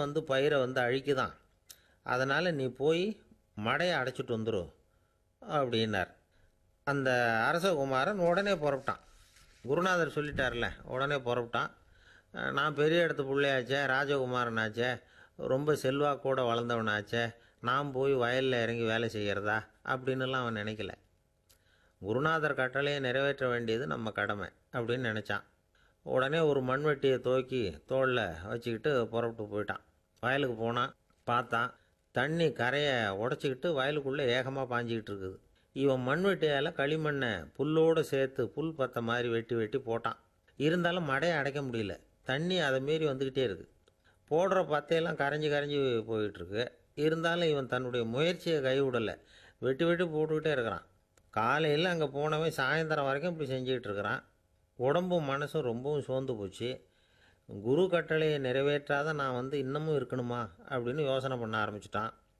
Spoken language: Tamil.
வந்து பயிரை வந்து அழிக்குதான் அதனால் நீ போய் மடையை அடைச்சிட்டு வந்துரு அப்படின்னார் அந்த அரசகுமாரன் உடனே புறப்பட்டான் குருநாதர் சொல்லிட்டார்ல உடனே புறப்பட்டான் அஹ் நான் பெரிய இடத்து பிள்ளையாச்சே ராஜகுமாரனாச்சே ரொம்ப செல்வாக்கூட வளர்ந்தவனாச்சே நான் போய் வயலில் இறங்கி வேலை செய்கிறதா அப்படின்னுலாம் அவன் நினைக்கல குருநாதர் கட்டளையை நிறைவேற்ற வேண்டியது நம்ம கடமை அப்படின்னு நினச்சான் உடனே ஒரு மண்வெட்டியை துவக்கி தோளில் வச்சுக்கிட்டு புறப்பட்டு போயிட்டான் வயலுக்கு போனான் பார்த்தான் தண்ணி கரையை உடச்சிக்கிட்டு வயலுக்குள்ளே ஏகமாக பாஞ்சிக்கிட்டு இருக்குது இவன் மண்வெட்டியால் களிமண்ணை புல்லோடு சேர்த்து புல் பத்த மாதிரி வெட்டி வெட்டி போட்டான் இருந்தாலும் மடையை அடைக்க முடியல தண்ணி அதை மீறி வந்துக்கிட்டே இருக்குது போடுற பத்தையெல்லாம் கரைஞ்சி கரைஞ்சி போயிட்டுருக்கு இருந்தாலும் இவன் தன்னுடைய முயற்சியை கைவிடலை வெட்டி வெட்டி போட்டுக்கிட்டே இருக்கிறான் காலையில் அங்கே போனவன் சாயந்தரம் வரைக்கும் இப்படி செஞ்சுக்கிட்டு இருக்கிறான் உடம்பும் மனசும் ரொம்பவும் சோர்ந்து போச்சு குரு கட்டளையை நிறைவேற்றாத நான் வந்து இன்னமும் இருக்கணுமா அப்படின்னு யோசனை பண்ண ஆரம்பிச்சிட்டான்